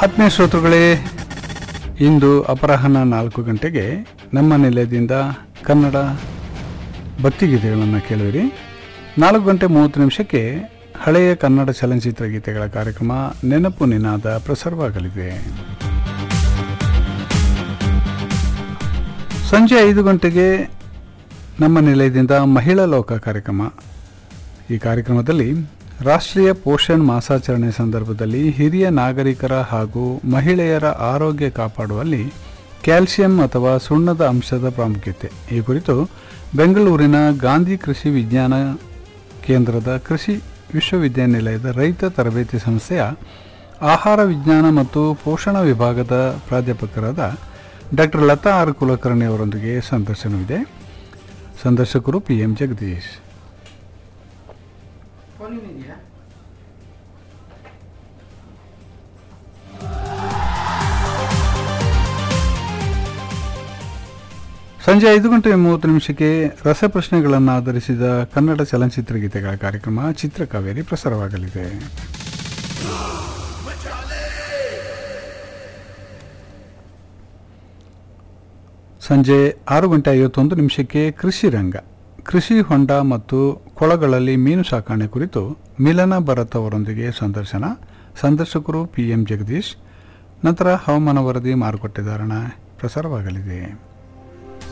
ಆತ್ಮೀಯ ಶ್ರೋತೃಗಳೇ ಇಂದು ಅಪರಾಹ್ನ ನಾಲ್ಕು ಗಂಟೆಗೆ ನಮ್ಮ ನಿಲಯದಿಂದ ಕನ್ನಡ ಭಕ್ತಿಗೀತೆಗಳನ್ನು ಕೇಳುವಿರಿ ನಾಲ್ಕು ಗಂಟೆ ಮೂವತ್ತು ನಿಮಿಷಕ್ಕೆ ಹಳೆಯ ಕನ್ನಡ ಚಲನಚಿತ್ರ ಗೀತೆಗಳ ಕಾರ್ಯಕ್ರಮ ನೆನಪು ನಿನಾದ ಪ್ರಸಾರವಾಗಲಿದೆ ಸಂಜೆ ಐದು ಗಂಟೆಗೆ ನಮ್ಮ ನಿಲಯದಿಂದ ಮಹಿಳಾ ಲೋಕ ಕಾರ್ಯಕ್ರಮ ಈ ಕಾರ್ಯಕ್ರಮದಲ್ಲಿ ರಾಷ್ಟ್ರೀಯ ಪೋಷಣ್ ಮಾಸಾಚರಣೆ ಸಂದರ್ಭದಲ್ಲಿ ಹಿರಿಯ ನಾಗರಿಕರ ಹಾಗೂ ಮಹಿಳೆಯರ ಆರೋಗ್ಯ ಕಾಪಾಡುವಲ್ಲಿ ಕ್ಯಾಲ್ಸಿಯಂ ಅಥವಾ ಸುಣ್ಣದ ಅಂಶದ ಪ್ರಾಮುಖ್ಯತೆ ಈ ಕುರಿತು ಬೆಂಗಳೂರಿನ ಗಾಂಧಿ ಕೃಷಿ ವಿಜ್ಞಾನ ಕೇಂದ್ರದ ಕೃಷಿ ವಿಶ್ವವಿದ್ಯಾನಿಲಯದ ರೈತ ತರಬೇತಿ ಸಂಸ್ಥೆಯ ಆಹಾರ ವಿಜ್ಞಾನ ಮತ್ತು ಪೋಷಣ ವಿಭಾಗದ ಪ್ರಾಧ್ಯಾಪಕರಾದ ಡಾಕ್ಟರ್ ಲತಾ ಆರ್ ಕುಲಕರ್ಣಿ ಅವರೊಂದಿಗೆ ಸಂದರ್ಶನವಿದೆ ಸಂದರ್ಶಕರು ಪಿ ಎಂ ಜಗದೀಶ್ ಸಂಜೆ ಐದು ಗಂಟೆ ಮೂವತ್ತು ನಿಮಿಷಕ್ಕೆ ರಸಪ್ರಶ್ನೆಗಳನ್ನು ಆಧರಿಸಿದ ಕನ್ನಡ ಚಲನಚಿತ್ರ ಗೀತೆಗಳ ಕಾರ್ಯಕ್ರಮ ಚಿತ್ರಕಾವೇರಿ ಪ್ರಸಾರವಾಗಲಿದೆ ಸಂಜೆ ಆರು ಗಂಟೆ ಐವತ್ತೊಂದು ನಿಮಿಷಕ್ಕೆ ಕೃಷಿ ರಂಗ ಕೃಷಿ ಹೊಂಡ ಮತ್ತು ಕೊಳಗಳಲ್ಲಿ ಮೀನು ಸಾಕಣೆ ಕುರಿತು ಮಿಲನ ಭರತ್ ಅವರೊಂದಿಗೆ ಸಂದರ್ಶನ ಸಂದರ್ಶಕರು ಪಿ ಎಂ ಜಗದೀಶ್ ನಂತರ ಹವಾಮಾನ ವರದಿ ಮಾರುಕಟ್ಟೆ ಧಾರಣ ಪ್ರಸಾರವಾಗಲಿದೆ